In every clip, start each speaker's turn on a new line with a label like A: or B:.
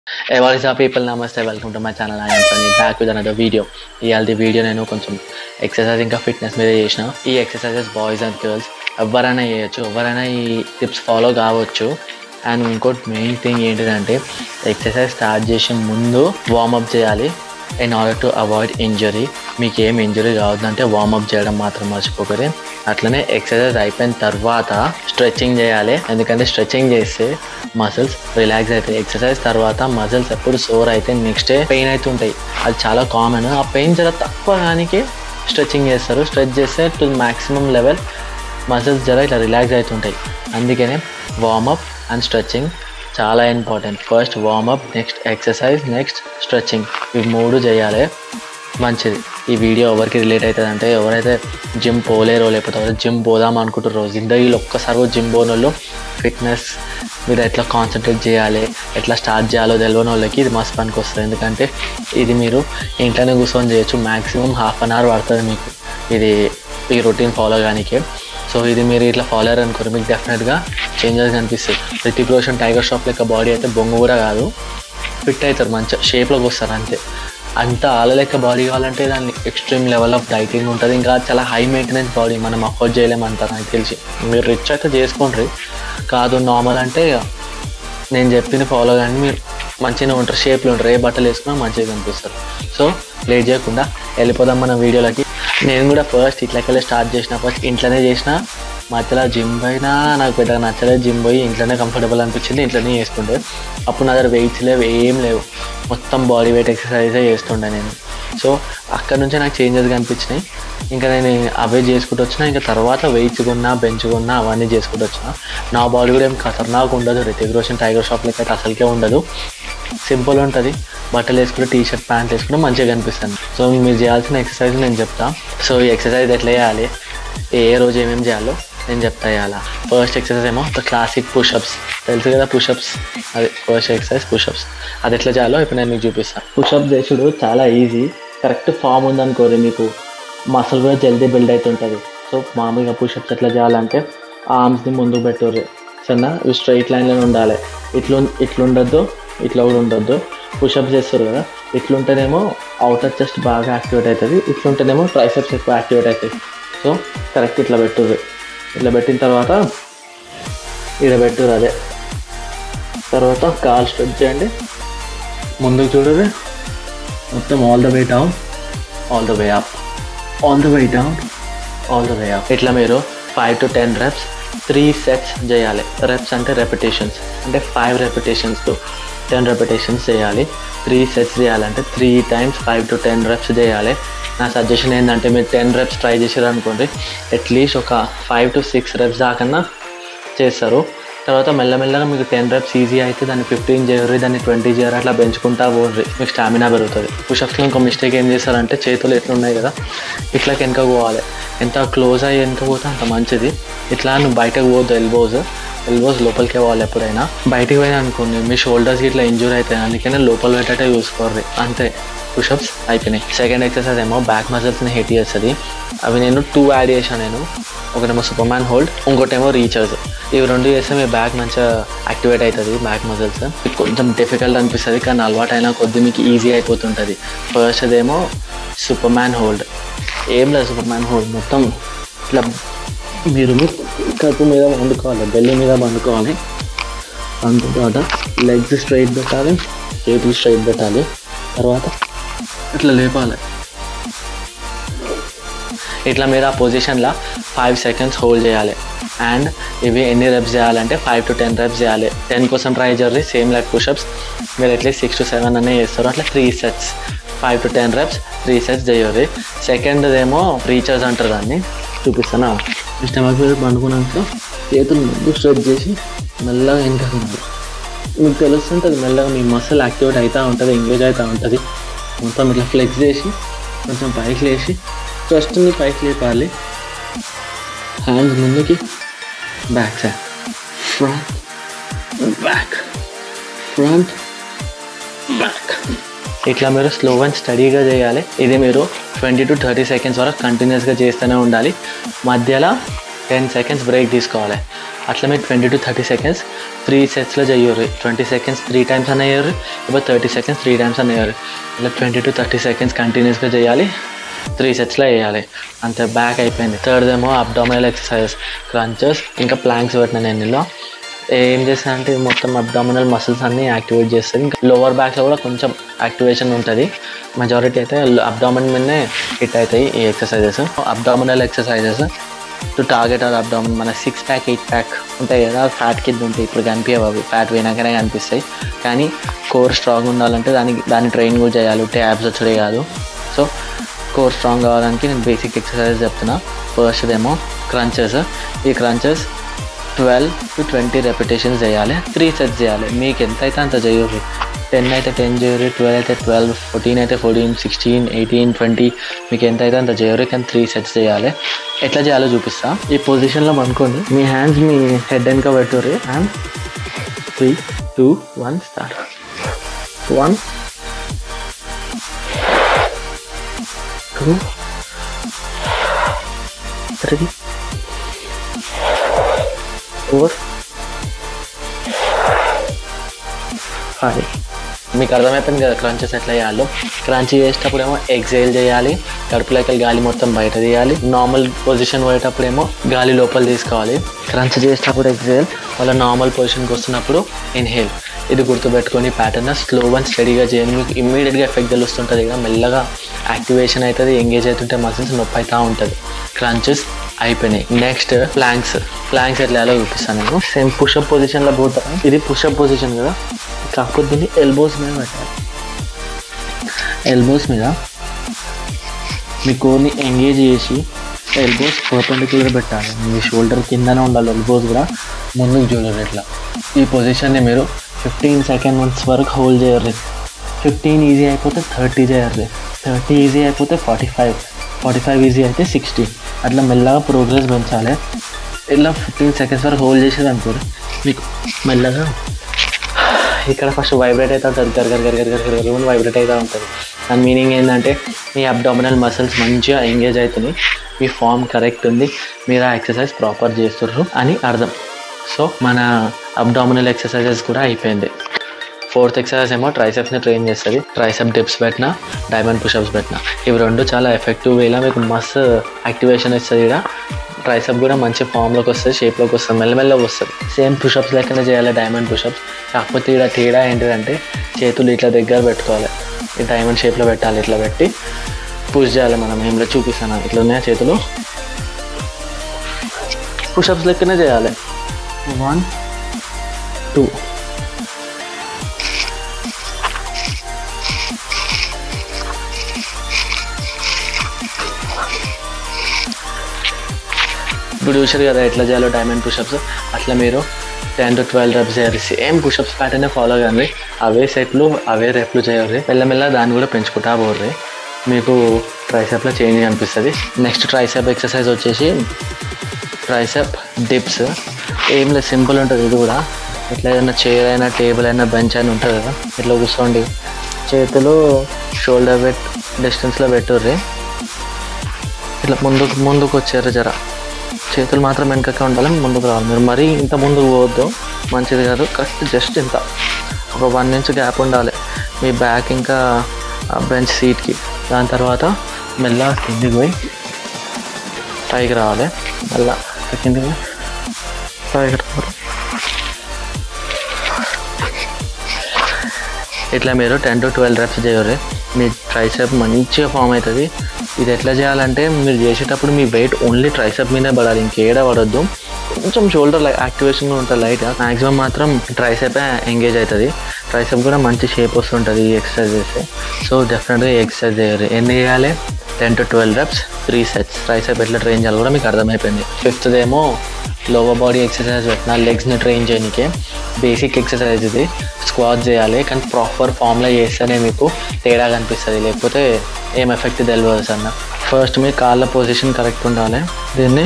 A: Hey, what is up people? Namaste. Welcome to my channel. I am Pranit back with another video. ఇవాళ video నేను కొంచెం exercise ఇంకా fitness మీద చేసిన ఈ ఎక్సర్సైజెస్ బాయ్స్ అండ్ గర్ల్స్ ఎవరైనా చేయొచ్చు ఎవరైనా ఈ టిప్స్ ఫాలో కావచ్చు అండ్ ఇంకోటి మెయిన్ థింగ్ ఏంటిదంటే ఎక్సర్సైజ్ స్టార్ట్ చేసే ముందు వార్మప్ చేయాలి in order to avoid injury మీకు ఏం ఇంజరీ కావద్దంటే వార్మప్ చేయడం మాత్రం మర్చిపోకరి అట్లనే ఎక్సర్సైజ్ అయిపోయిన తర్వాత స్ట్రెచ్చింగ్ చేయాలి ఎందుకంటే స్ట్రెచ్చింగ్ చేస్తే మసిల్స్ రిలాక్స్ అవుతాయి ఎక్సర్సైజ్ తర్వాత మసిల్స్ ఎప్పుడు సోర్ అయితే నెక్స్ట్ డే పెయిన్ అవుతుంటాయి అది చాలా కామన్ ఆ పెయిన్ జర తక్కువ దానికి స్ట్రెచ్చింగ్ చేస్తారు స్ట్రెచ్ చేస్తే టు మ్యాక్సిమం లెవెల్ మసిల్స్ జర ఇట్లా రిలాక్స్ అవుతుంటాయి అందుకనే వార్మప్ అండ్ స్ట్రెచ్చింగ్ చాలా important first warm up next exercise next stretching ఇవి మూడు చేయాలి మంచిది ఈ వీడియో ఎవరికి రిలేట్ అవుతుంది అంటే ఎవరైతే జిమ్ పోలేరో లేకపోతే ఎవరైతే జిమ్ పోదాం అనుకుంటారో జిందగీలో ఒక్కసారి కూడా జిమ్ పోని వాళ్ళు ఫిట్నెస్ మీద ఎట్లా కాన్సన్ట్రేట్ చేయాలి ఎట్లా స్టార్ట్ చేయాలో తెలియని వాళ్ళకి ఇది మస్తు పనికి వస్తుంది ఎందుకంటే ఇది మీరు ఇంట్లోనే కూర్చొని చేయొచ్చు మ్యాక్సిమం హాఫ్ అన్ అవర్ పడుతుంది మీకు ఇది ఈ రొటీన్ ఫాలో కానీకే సో ఇది మీరు ఇట్లా ఫాలో అయ్యారు అనుకోరు మీకు డెఫినెట్గా చేంజెస్ కనిపిస్తాయి రితిక్ రోషన్ టైగర్ షాప్ లెక్క బాడీ అయితే బొంగు కూడా కాదు ఫిట్ అవుతారు మంచిగా షేప్లోకి వస్తారు అంతే అంత ఆలలెక్క బాడీ కావాలంటే దాన్ని ఎక్స్ట్రీమ్ లెవెల్ ఆఫ్ డైటింగ్ ఉంటుంది ఇంకా చాలా హై మెయింటెనెన్స్ బాడీ మనం అఫోర్డ్ చేయలేమంటారు నాకు తెలిసి మీరు రిచ్ అయితే చేసుకోండి కాదు నార్మల్ అంటే నేను చెప్పిన ఫాలో కానీ మీరు మంచిగా ఉంటారు షేప్లో ఉంటారు ఏ బట్టలు వేసుకున్నా మంచిగా కనిపిస్తారు సో లేట్ చేయకుండా వెళ్ళిపోదాం మన వీడియోలకి నేను కూడా ఫస్ట్ ఇట్లకెళ్ళి స్టార్ట్ చేసిన ఫస్ట్ ఇంట్లోనే చేసిన మధ్యలో జిమ్ పోయినా నాకు పెద్దగా నచ్చలేదు జిమ్ పోయి ఇంట్లోనే కంఫర్టబుల్ అనిపించింది ఇంట్లోనే చేసుకుంటే అప్పుడు నా దగ్గర వెయిట్స్ లేవు ఏం లేవు మొత్తం బాడీ వెయిట్ ఎక్సర్సైజే చేస్తుండే నేను సో అక్కడ నుంచే నాకు చేంజెస్ కనిపించినాయి ఇంకా నేను అవే చేసుకుంటూ వచ్చిన ఇంకా తర్వాత వెయిట్స్ కొన్నా బెంచ్ కొన్నా అవన్నీ చేసుకుంటూ వచ్చిన నా బాడీ కూడా ఏం ఖతర్నాక్ ఉండదు రితిక్ రోషన్ టైగర్ షాప్ లెక్క అయితే అసలుకే ఉండదు సింపుల్ ఉంటుంది బట్టలు వేసుకుంటే టీ షర్ట్ ప్యాంట్ వేసుకుంటే మంచిగా కనిపిస్తుంది సో మీరు చేయాల్సిన ఎక్సర్సైజ్ నేను చెప్తా సో ఈ ఎక్సర్సైజ్ ఎట్లా చేయాలి ఏ ఏ రోజు ఏమేమి చేయాలో నేను చెప్తా ఇవాళ ఫస్ట్ ఎక్సర్సైజ్ ఏమో ద క్లాసిక్ పుషప్స్ తెలుసు కదా పుషప్స్ అది ఫస్ట్ ఎక్సర్సైజ్ పుషప్స్ అది ఎట్లా చేయాలో ఇప్పుడు నేను మీకు చూపిస్తాను పుషప్ చేసుడు చాలా ఈజీ కరెక్ట్ ఫామ్ ఉందనుకోరి మీకు మసల్ కూడా జల్దీ బిల్డ్ అవుతుంటుంది సో మామూలుగా పుషప్స్ ఎట్లా చేయాలంటే ఆర్మ్స్ని ముందుకు పెట్టుర్రు సరేనా ఇవి స్ట్రైట్ లైన్లో ఉండాలి ఇట్లా ఇట్లా ఉండొద్దు ఇట్లా కూడా ఉండొద్దు పుషప్స్ చేస్తారు కదా ఇట్లుంటేనేమో అవుటర్ చెస్ట్ బాగా యాక్టివేట్ అవుతుంది ఇట్లుంటేనేమో ట్రైసెప్స్ ఎక్కువ యాక్టివేట్ అవుతాయి సో కరెక్ట్ ఇట్లా పెట్టుర్రు ఇట్లా పెట్టిన తర్వాత ఇక్కడ పెట్టుర్రు అదే తర్వాత కాల్ స్ట్రెచ్ చేయండి ముందుకు చూడరు మొత్తం all the way down all the way up all the way down all the way up ఇట్లా మీరు five to ten reps three sets చేయాలి రెప్స్ అంటే రెపిటేషన్స్ అంటే five repetitions to ten repetitions చేయాలి త్రీ సెట్స్ చేయాలంటే three times five to ten reps చేయాలి నా suggestion ఏంటంటే మీరు టెన్ రెప్స్ ట్రై చేసారు అనుకోండి అట్లీస్ట్ ఒక ఫైవ్ టు సిక్స్ రెప్స్ దాకన్నా చేస్తారు తర్వాత మెల్లమెల్లగా మీకు టెన్ రెప్స్ ఈజీ అయితే దాన్ని ఫిఫ్టీన్ చేయరు దాన్ని ట్వంటీ చేయరు అట్లా పెంచుకుంటా పోండి మీకు స్టామినా పెరుగుతుంది పుషప్స్లో ఇంకో మిస్టేక్ ఏం చేస్తారంటే చేతులు ఎట్లా ఉన్నాయి కదా ఇట్లా వెనక పోవాలి ఎంత క్లోజ్ అయ్యి వెనక పోతే అంత మంచిది ఇట్లా నువ్వు బయటకు పోవద్దు ఎల్బోస్ ఎల్బోస్ లోపలికి పోవాలి ఎప్పుడైనా బయటికి పోయినా అనుకోండి మీ షోల్డర్స్ ఇట్లా ఇంజూర్ అవుతాయి అందుకనే లోపల పెట్టేటే చూసుకోర్రి అంతే పుషప్స్ అయిపోయినాయి సెకండ్ ఎక్సర్సైజ్ ఏమో బ్యాక్ మజిల్స్ని హిట్ చేస్తుంది అవి నేను టూ యాడ్ చేశాను నేను ఒకటేమో సూపర్ మ్యాన్ హోల్డ్ ఇంకోటేమో రీచర్స్ ఇవి రెండు చేస్తే మీ బ్యాక్ మంచిగా యాక్టివేట్ అవుతుంది బ్యాక్ మజిల్స్ మీకు కొంచెం డిఫికల్ట్ అనిపిస్తుంది కానీ అలవాటు అయినా కొద్ది మీకు ఈజీ అయిపోతుంటుంది ఫస్ట్ అదేమో సూపర్ మ్యాన్ హోల్డ్ ఏం లేదు సూపర్ మ్యాన్ హోల్డ్ మొత్తం ఇట్లా మీరు కడుపు మీద వండుకోవాలి బెల్లి మీద వండుకోవాలి అంత తర్వాత లెగ్స్ స్ట్రైట్ పెట్టాలి చేతులు స్ట్రైట్ పెట్టాలి తర్వాత ఇట్లా లేపాలి ఇట్లా మీరు ఆ పొజిషన్లో ఫైవ్ సెకండ్స్ హోల్డ్ చేయాలి అండ్ ఇవి ఎన్ని రెప్స్ చేయాలంటే ఫైవ్ టు టెన్ రెప్స్ చేయాలి టెన్ కోసం ట్రై చేయరు సేమ్ లైక్ పుషప్స్ మీరు అట్లీస్ట్ సిక్స్ టు సెవెన్ అనే చేస్తారు అట్లా three sets five to ten reps three sets చేయరు సెకండ్ ఏమో రీచర్స్ అంటారు దాన్ని చూపిస్తానా స్టమక్ మీద పండుకున్నాక చేతులు ముందు స్ట్రెచ్ చేసి మెల్లగా వెనక మీకు తెలుస్తుంటుంది మెల్లగా మీ మసిల్ యాక్టివేట్ అవుతూ ఉంటుంది ఎంగేజ్ అవుతూ ఉంటుంది మొత్తం ఇట్లా ఫ్లెక్స్ చేసి కొంచెం పైకి లేచి చెస్ట్ని పైకి లేపాలి హ్యాండ్స్ ముందుకి back side front back front back ఇట్లా మీరు స్లో అండ్ స్టడీగా చేయాలి ఇది మీరు ట్వంటీ టు థర్టీ సెకండ్స్ వరకు కంటిన్యూస్గా చేస్తూనే ఉండాలి మధ్యలో టెన్ సెకండ్స్ బ్రేక్ తీసుకోవాలి అట్లా మీరు twenty to thirty seconds three సెట్స్లో చేయరు ట్వంటీ సెకండ్స్ త్రీ టైమ్స్ అన్న వేయరు ఇప్పుడు థర్టీ సెకండ్స్ త్రీ టైమ్స్ అన్న వేయరు ఇలా ట్వంటీ టు థర్టీ సెకండ్స్ కంటిన్యూస్గా చేయాలి త్రీ సెట్స్లో వేయాలి అంతే బ్యాక్ అయిపోయింది థర్డ్ ఏమో అబ్డామినల్ ఎక్సర్సైజెస్ క్రంచెస్ ఇంకా ప్లాంక్స్ పెట్టిన నేను ఇందులో ఏం చేస్తాను అంటే ఇది మొత్తం అబ్డామినల్ మసిల్స్ అన్ని యాక్టివేట్ చేస్తుంది ఇంకా లోవర్ బ్యాక్లో కూడా కొంచెం యాక్టివేషన్ ఉంటుంది మెజారిటీ అయితే అబ్డామిన్ మీదనే హిట్ అవుతాయి ఈ exercises abdominal exercises to target our abdomen మన సిక్స్ ప్యాక్ ఎయిట్ ప్యాక్ ఉంటాయి కదా ఫ్యాట్ కింద ఉంటాయి ఇప్పుడు కనిపించవు అవి ఫ్యాట్ పోయినాకనే కనిపిస్తాయి కానీ కోర్ స్ట్రాంగ్ ఉండాలంటే దానికి దాన్ని ట్రైన్ కూడా చేయాలి ట్యాబ్స్ వచ్చడే కాదు సో కోర్ స్ట్రాంగ్ కావడానికి నేను బేసిక్ ఎక్సర్సైజ్ చెప్తున్నా ఫస్ట్ ఏమో క్రంచెస్ ఈ crunches twelve to twenty repetitions చేయాలి త్రీ సెట్స్ చేయాలి మీకు ఎంత అయితే అంత చేయరు టెన్ అయితే టెన్ చేయరు ట్వెల్వ్ అయితే ట్వెల్వ్ ఫోర్టీన్ అయితే ఫోర్టీన్ సిక్స్టీన్ ఎయిటీన్ ట్వంటీ మీకు ఎంత అయితే అంత చేయరు కానీ త్రీ సెట్స్ చేయాలి ఎట్లా చేయాలో చూపిస్తా ఈ పొజిషన్లో అనుకోండి మీ హ్యాండ్స్ మీ హెడ్ వెనక పెట్టుర్రి and three two one start one two three four five మీకు అర్థమైపోయింది కదా క్రంచెస్ ఎట్లా చేయాలో క్రంచ్ చేసేటప్పుడు ఏమో ఎగ్జైల్ చేయాలి కడుపులోకి గాలి మొత్తం బయట తీయాలి నార్మల్ పొజిషన్ పోయేటప్పుడు ఏమో గాలి లోపల తీసుకోవాలి క్రంచ్ చేసేటప్పుడు ఎగ్జైల్ వాళ్ళ నార్మల్ పొజిషన్కి వస్తున్నప్పుడు ఇన్హేల్ ఇది గుర్తుపెట్టుకొని ప్యాటర్న్ స్లో అండ్ స్టడీగా చేయండి మీకు ఇమ్మీడియట్గా ఎఫెక్ట్ తెలుస్తుంటుంది కదా మెల్లగా యాక్టివేషన్ అవుతుంది ఎంగేజ్ అవుతుంటే మసిల్స్ నొప్పి అవుతూ ఉంటుంది క్రంచెస్ అయిపోయినాయి నెక్స్ట్ ప్లాంక్స్ ప్లాంక్స్ ఎట్లా ఎలా చూపిస్తాను నేను సేమ్ పుషప్ పొజిషన్లో పోతా ఇది పుషప్ పొజిషన్ కదా కాకపోతే దీన్ని ఎల్బోస్ మీద పెట్టాలి ఎల్బోస్ మీద మీ కోర్ని ఎంగేజ్ చేసి ఎల్బోస్ పర్పెండిక్యులర్ పెట్టాలి మీ షోల్డర్ కిందనే ఉండాలి ఎల్బోస్ కూడా ముందుకు చూడరు ఇట్లా ఈ పొజిషన్ని మీరు ఫిఫ్టీన్ సెకండ్స్ వరకు హోల్డ్ చేయరు ఫిఫ్టీన్ ఈజీ అయిపోతే థర్టీ చేయరు థర్టీ ఈజీ అయిపోతే forty five forty five easy అయితే సిక్స్టీ అట్లా మెల్లగా ప్రోగ్రెస్ పెంచాలి ఇలా ఫిఫ్టీన్ సెకండ్స్ వరకు హోల్డ్ చేసేది అనుకోరు మీకు మెల్లగా ఇక్కడ ఫస్ట్ వైబ్రేట్ అవుతూ ఉంటుంది గర్ గర్ గర్ గర్ గర్ గర్ గర్ వైబ్రేట్ అవుతూ ఉంటుంది దాని మీనింగ్ ఏంటంటే మీ అబ్డామినల్ మసిల్స్ మంచిగా ఎంగేజ్ అవుతున్నాయి మీ ఫామ్ కరెక్ట్ ఉంది మీరు ఆ ఎక్సర్సైజ్ ప్రాపర్ చేస్తుర్రు అని అర్థం సో మన అబ్డామినల్ ఎక్సర్సైజెస్ కూడా అయిపోయింది ఫోర్త్ ఎక్సర్సైజ్ ఏమో ట్రైసెప్స్ని ట్రైన్ చేస్తుంది ట్రైసెప్ డిప్స్ పెట్టిన డైమండ్ పుషప్స్ పెట్టిన ఇవి రెండు చాలా ఎఫెక్టివ్ వేలా మీకు మస్తు యాక్టివేషన్ ఇస్తుంది ఇక్కడ ట్రైసెప్ కూడా మంచి ఫామ్లోకి వస్తుంది షేప్లోకి వస్తుంది మెల్లమెల్లగా వస్తుంది సేమ్ పుషప్స్ లెక్కనే చేయాలి డైమండ్ పుషప్స్ కాకపోతే ఇక్కడ తేడా ఏంటిదంటే చేతులు ఇట్లా దగ్గర పెట్టుకోవాలి ఈ డైమండ్ షేప్లో పెట్టాలి ఇట్లా పెట్టి పుష్ చేయాలి మనం ఏంలో చూపిస్తాను ఇట్లా ఉన్నాయా చేతులు పుషప్స్ లెక్కనే చేయాలి వన్ టూ ఇప్పుడు చూసారు కదా ఎట్లా చేయాలో డైమండ్ పుషప్స్ అట్లా మీరు టెన్ టు ట్వెల్వ్ రెప్స్ చేయాలి సేమ్ పుషప్స్ ప్యాటర్నే ఫాలో కానీ అవే సెట్లు అవే రెప్లు చేయాలి మెల్లమెల్ల దాన్ని కూడా పెంచుకుంటా పోర్రి మీకు ట్రైసెప్లో చేంజ్ అనిపిస్తుంది నెక్స్ట్ ట్రైసెప్ ఎక్సర్సైజ్ వచ్చేసి ట్రైసెప్ డిప్స్ ఏం లేదు సింపుల్ ఉంటుంది ఇది కూడా ఇట్లా ఏదైనా చైర్ అయినా టేబుల్ అయినా బెంచ్ అయినా ఉంటుంది కదా ఇట్లా కూర్చోండి చేతులు షోల్డర్ వెట్ డిస్టెన్స్లో పెట్టుర్రి ఇట్లా ముందుకు ముందుకు వచ్చారు జర చేతులు మాత్రం వెనకకే ఉండాలి ముందుకు రావాలి మీరు మరీ ఇంత ముందుకు పోవద్దు మంచిది కాదు కరెక్ట్ జస్ట్ ఇంత ఒక వన్ ఇంచ్ గ్యాప్ ఉండాలి మీ బ్యాక్ ఇంకా బెంచ్ సీట్కి దాని తర్వాత మెల్లగా కిందికి పోయి పైకి రావాలి మళ్ళా కిందికి పోయి పైకి రావాలి ఇట్లా మీరు టెన్ టు ట్వెల్వ్ రెప్స్ చేయాలి మీ ట్రైసెప్ మంచిగా ఫామ్ అవుతుంది ఇది ఎట్లా చేయాలంటే మీరు చేసేటప్పుడు మీ వెయిట్ ఓన్లీ ట్రైసెప్ మీదే పడాలి ఇంకేడ పడొద్దు కొంచెం షోల్డర్ యాక్టివేషన్ ఉంటుంది లైట్ మ్యాక్సిమం మాత్రం ట్రైసెప్ ఎంగేజ్ అవుతుంది ట్రైసెప్ కూడా మంచి షేప్ వస్తుంటుంది ఈ ఎక్సర్సైజ్ చేస్తే సో డెఫినెట్గా ఈ ఎక్సర్సైజ్ చేయాలి ఎన్ని చేయాలి ten to twelve reps three sets tricep ఎట్లా ట్రైన్ చేయాలి కూడా మీకు అర్థమైపోయింది ఫిఫ్త్ ఏమో లోవర్ బాడీ ఎక్సర్సైజ్ పెట్టిన లెగ్స్ని ట్రైన్ చేయడానికి బేసిక్ ఎక్సర్సైజ్ ఇది స్క్వాట్ చేయాలి కానీ ప్రాపర్ ఫామ్లో చేస్తేనే మీకు తేడా కనిపిస్తుంది లేకపోతే ఏం ఎఫెక్ట్ తెలియదు అన్న ఫస్ట్ మీ కాళ్ళ పొజిషన్ కరెక్ట్ ఉండాలి దీన్ని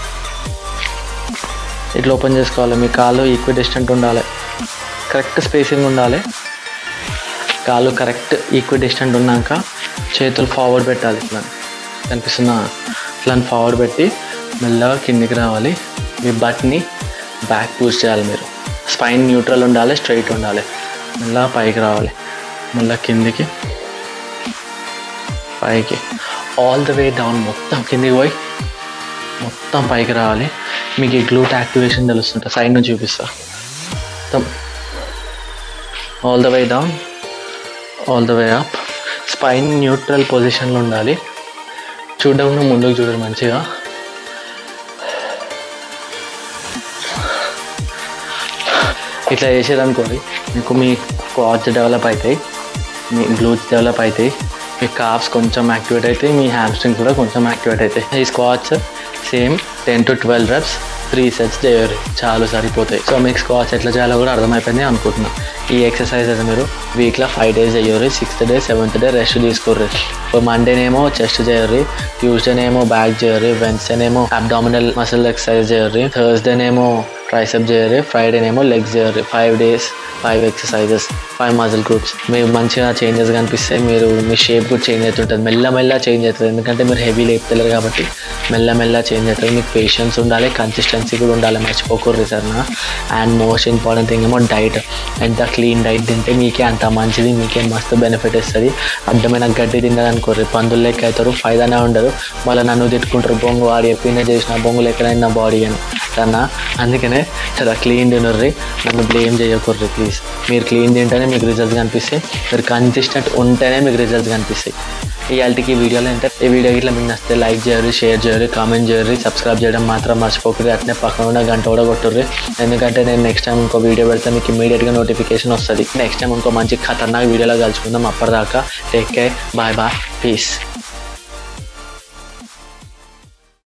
A: ఇట్లా ఓపెన్ చేసుకోవాలి మీ కాళ్ళు ఈక్వి డిస్టెంట్ ఉండాలి కరెక్ట్ స్పేసింగ్ ఉండాలి కాళ్ళు కరెక్ట్ ఈక్వి డిస్టెంట్ ఉన్నాక చేతులు ఫార్వర్డ్ పెట్టాలి ఇట్లా కనిపిస్తుందా ఇట్లా ఫార్వర్డ్ పెట్టి మెల్లగా కిందికి రావాలి మీ బట్ని బ్యాక్ పూష్ చేయాలి మీరు స్పైన్ న్యూట్రల్ ఉండాలి స్ట్రైట్ ఉండాలి మళ్ళీ పైకి రావాలి మళ్ళీ కిందికి పైకి ఆల్ ద వే డౌన్ మొత్తం కిందికి పోయి మొత్తం పైకి రావాలి మీకు ఈ గ్లూట్ యాక్టివేషన్ తెలుస్తుంటా సైడ్ నుంచి చూపిస్తా మొత్తం all the way down all the way up spine neutral పొజిషన్లో ఉండాలి చూడకుండా ముందుకు చూడరు మంచిగా ఇట్లా చేసేదనుకోండి మీకు మీ క్వాడ్స్ డెవలప్ అవుతాయి మీ గ్లూట్స్ డెవలప్ అవుతాయి మీ కాఫ్స్ కొంచెం యాక్టివేట్ అవుతాయి మీ హ్యామ్స్ట్రింగ్ కూడా కొంచెం యాక్టివేట్ అవుతాయి ఈ squats same ten to twelve reps three sets చేయరు చాలు సరిపోతాయి సో మీకు స్క్వాట్స్ ఎట్లా చేయాలో కూడా అర్థమైపోయింది అనుకుంటున్నా ఈ ఎక్సర్సైజెస్ మీరు వీక్లో ఫైవ్ డేస్ చేయరు sixth day seventh day rest తీసుకోర్రి సో మండేనేమో చెస్ట్ చేయరు ట్యూస్డేనేమో బ్యాక్ చేయరు వెన్స్డేనేమో అబ్డామినల్ మసిల్ ఎక్సర్సైజ్ చేయరు థర్స్డేనేమో ట్రైసెప్ చేయరు ఫ్రైడేనేమో లెగ్స్ చేయరు five days five exercises five muscle groups మీకు మంచిగా చేంజెస్ కనిపిస్తాయి మీరు మీ షేప్ కూడా చేంజ్ అవుతుంటుంది మెల్లమెల్ల చేంజ్ అవుతుంది ఎందుకంటే మీరు హెవీ లేపుతలేరు కాబట్టి మెల్లమెల్ల చేంజ్ అవుతుంది మీకు పేషెన్స్ ఉండాలి కన్సిస్టెన్సీ కూడా ఉండాలి మర్చిపోకూడదు sir and most important thing ఏమో డైట్ ఎంత క్లీన్ డైట్ తింటే మీకే అంత మంచిది మీకే మస్తు బెనిఫిట్ ఇస్తుంది అడ్డమైన గడ్డి తిన్నదనుకోర్రి పందులు లెక్క అవుతారు ఫైదానే ఉండదు మళ్ళీ నన్ను తిట్టుకుంటారు బొంగు వాడి ఎప్పుడైనా చేసిన బొంగు లెక్కనైనా నా బాడీ అని అన్న అందుకనే చాలా క్లీన్ తినర్రి నన్ను బ్లేమ్ చేయకూడదు ప్లీజ్ మీరు క్లీన్ తింటేనే మీకు రిజల్ట్స్ కనిపిస్తాయి మీరు కన్సిస్టెంట్ ఉంటేనే మీకు రిజల్ట్స్ కనిపిస్తాయి ఇవాళకి ఈ వీడియోలో అంటే ఈ వీడియో ఇట్లా మీకు నచ్చితే లైక్ చేయరు షేర్ చేయరు కామెంట్ చేయరు సబ్స్క్రైబ్ చేయడం మాత్రం మర్చిపోకరు అట్నే పక్కన ఉన్న గంట కూడా కొట్టుర్రి ఎందుకంటే నేను నెక్స్ట్ టైం ఇంకో వీడియో పెడితే మీకు ఇమీడియట్గా నోటిఫికేషన్ వస్తుంది నెక్స్ట్ టైం ఇంకో మంచి ఖతర్నాక్ వీడియోలో కలుసుకుందాం అప్పటిదాకా take care bye bye piece